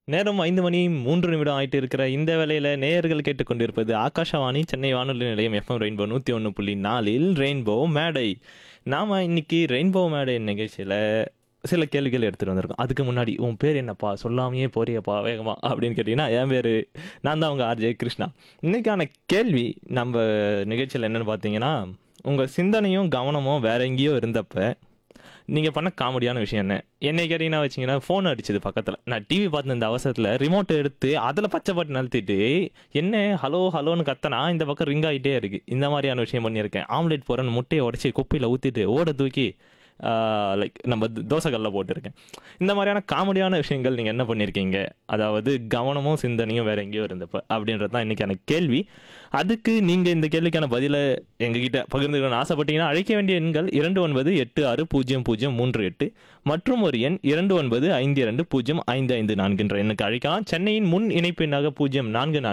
நேரம் 5 மணி 3 நிமிடம் ஆயிட்டு இருக்கிற இந்த வேளையில நேயர்கள் கேட்டுக்கொண்டிருப்பது ஆகாஷவாணி சென்னை வானொலி நிலையம் எஃப்எம் ரெயின்போ 101.4இல் ரெயின்போ மேடை. நாம இன்னைக்கு ரெயின்போ மேடை நிகழ்ச்சியில சில கேள்விகள் எடுத்துட்டு வந்திருக்கோம். அதுக்கு முன்னாடி "உன் பேர் என்னப்பா? சொல்லாமயே போறியேப்பா வேகமா" அப்படின்னு கேட்டீங்கன்னா, என் பேரு நான் தான் உங்க ஆர்ஜே கிருஷ்ணா. இன்னைக்கான கேள்வி நம்ப நிகழ்ச்சியில என்னன்னு பார்த்தீங்கன்னா, உங்க சிந்தனையும் கவனமும் வேற எங்கேயோ இருந்தப்ப, நீங்க பண்ண காமெடியான விஷயம் என்ன? என்னைய கேட்டீங்கன்னா வச்சீங்கன்னா, ஃபோன் அடிச்சது பக்கத்துல. நான் டிவி பார்த்துட்டு இருந்த அவசரத்துல ரிமோட்ட எடுத்து அதுல பச்சை பட்டன் அழுத்திட்டு, என்ன ஹலோ ஹலோன்னு கத்துனா இந்த பக்கம் ரிங் ஆயிட்டே இருக்கு. இந்த மாதிரியான விஷயம் பண்ணியிருக்கேன். ஆம்லெட் போடுறேன்னு முட்டைய உடைச்சு குப்பையில ஊத்திட்டு ஓட தூக்கி ஆ லைக் நம்ம தோசை கல்ல போட்டிருக்கேன். இந்த மாதிரியான காமெடியான விஷயங்கள் நீங்க என்ன பண்ணியிருக்கீங்க? அதாவது கவனமும் சிந்தனையும் வேற எங்கேயோ இருந்தப்ப அப்படின்றது தான் இன்னைக்கான கேள்வி. அதுக்கு நீங்க இந்த கேள்விக்கான பதில எங்ககிட்ட பகிர்ந்துக்கணும்னு ஆசைப்பட்டீங்கன்னா, அழைக்க வேண்டிய எண்கள் 29860038 மற்றும் ஒரு எண் 29520555 என்ற எண்ணுக்கு அழைக்கலாம். சென்னையின் முன் இணைப்பு எண்ணாக 04